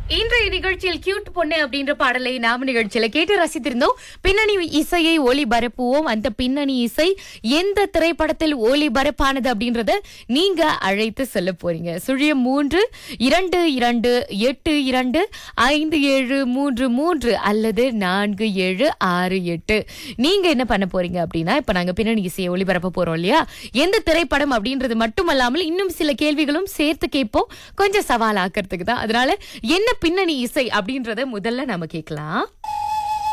இன்றைய நிகழ்ச்சியில் கியூட் பொண்ணு அப்படின்ற பாடலை நாம நிகழ்ச்சியில கேட்டு ரசித்திருந்தோம் பின்னணி இசையை ஒளிபரப்புவோம் அந்த பின்னணி இசை எந்த திரைப்படத்தில் ஒளிபரப்பானது அப்படின்றத நீங்க அழைத்து சொல்ல போறீங்க சுழியம் மூன்று இரண்டு இரண்டு எட்டு இரண்டு ஐந்து ஏழு மூன்று மூன்று அல்லது நான்கு ஏழு ஆறு எட்டு நீங்க என்ன பண்ண போறீங்க அப்படின்னா இப்ப நாங்க பின்னணி இசையை ஒளிபரப்ப போறோம் இல்லையா எந்த திரைப்படம் அப்படின்றது மட்டுமல்லாமல் இன்னும் சில கேள்விகளும் சேர்த்து கேட்போம் கொஞ்சம் சவால் ஆக்கிறதுக்கு தான் அதனால என்ன பின்னணி இசை அப்படின்றத முதல்ல நாம கேட்கலாம்